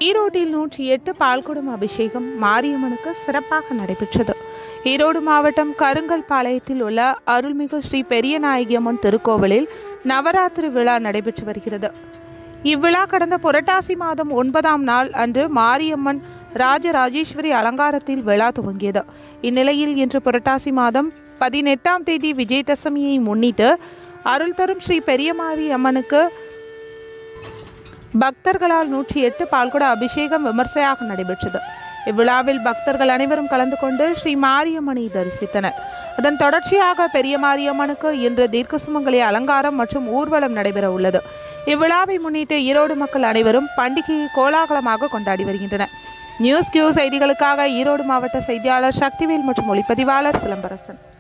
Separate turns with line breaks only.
ஈரோட்டில் நூற்றி எட்டு பால்குடம் அபிஷேகம் மாரியம்மனுக்கு சிறப்பாக நடைபெற்றது ஈரோடு மாவட்டம் கருங்கல் பாளையத்தில் உள்ள அருள்மிகு ஸ்ரீ பெரியநாயகியம்மன் திருக்கோவிலில் நவராத்திரி விழா நடைபெற்று வருகிறது இவ்விழா கடந்த புரட்டாசி மாதம் ஒன்பதாம் நாள் அன்று மாரியம்மன் ராஜராஜேஸ்வரி அலங்காரத்தில் விழா துவங்கியது இந்நிலையில் இன்று புரட்டாசி மாதம் பதினெட்டாம் தேதி விஜயதசமியை முன்னிட்டு அருள் தரும் ஸ்ரீ பெரியமாரி அம்மனுக்கு பக்தர்களால் நூற்றி எட்டு பால்குட அபிஷேகம் விமர்சையாக நடைபெற்றது இவ்விழாவில் பக்தர்கள் அனைவரும் கலந்து கொண்டு ஸ்ரீ மாரியம்மனை தரிசித்தனர் அதன் தொடர்ச்சியாக பெரிய மாரியம்மனுக்கு இன்று தீர்க்க சுமங்கலி அலங்காரம் மற்றும் ஊர்வலம் நடைபெற உள்ளது இவ்விழாவை முன்னிட்டு ஈரோடு மக்கள் அனைவரும் பண்டிகையை கோலாகலமாக கொண்டாடி வருகின்றனர் நியூஸ் கியூ செய்திகளுக்காக ஈரோடு மாவட்ட செய்தியாளர் சக்திவேல் மற்றும் ஒளிப்பதிவாளர் சிலம்பரசன்